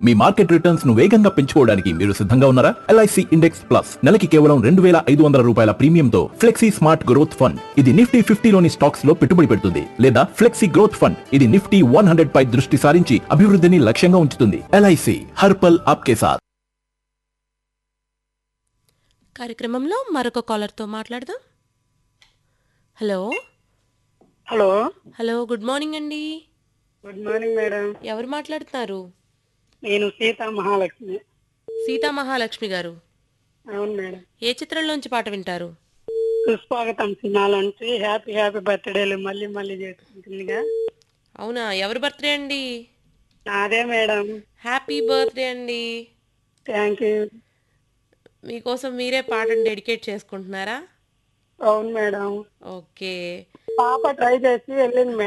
మీ market returns ను వేగంగా పెంచుకోవడానికి మీరు సిద్ధంగా ఉన్నారా ఎల్ఐసి ఇండెక్స్ ప్లస్ నెలకి కేవలం రెండు వేల ఐదు వందల రూపాయల ప్రీమియంతో ఫ్లెక్సీ స్మార్ట్ గ్రోత్ ఫండ్ ఇది నిఫ్టీ ఫిఫ్టీలోని స్టాక్స్ లో పెట్టుబడి పెడుతుంది లేదా ఫ్లెక్సీ గ్రోత్ ఫండ్ ఇది నిఫ్టీ వన్ హండ్రెడ్ పై దృష్టి సారించి అభివృద్ధిని లక్ష్యంగా ఉంచుతుంది ఎల్ఐసి హర్పల్ ఆప్కే సాత్ కార్యక్రమంలో మరొక కాలర్తో మాట్లాడదాం hello hello hello good morning అండి గుడ్ మార్నింగ్ మేడం ఎవరు మాట్లాడుతున్నారు నేను సీతా మహాలక్ష్మి సీతా మహాలక్ష్మి గారు అవును మేడం ఏ చిత్రంలోంచి పాట వింటారు సుస్వాగతం సినిమాలో నుంచి హ్యాపీ హ్యాపీ బర్త్డేలు మళ్ళీ మళ్ళీ చేసుకుంటుందిగా అవునా ఎవరి బర్త్డే అండి నాదే మేడం హ్యాపీ బర్త్డే అండి థ్యాంక్ యూ మీకోసం మీరే పాటను డెడికేట్ చేసుకుంటున్నారా అవును మేడం ఓకే పాప ట్రై చేసి వెళ్ళింది మేడం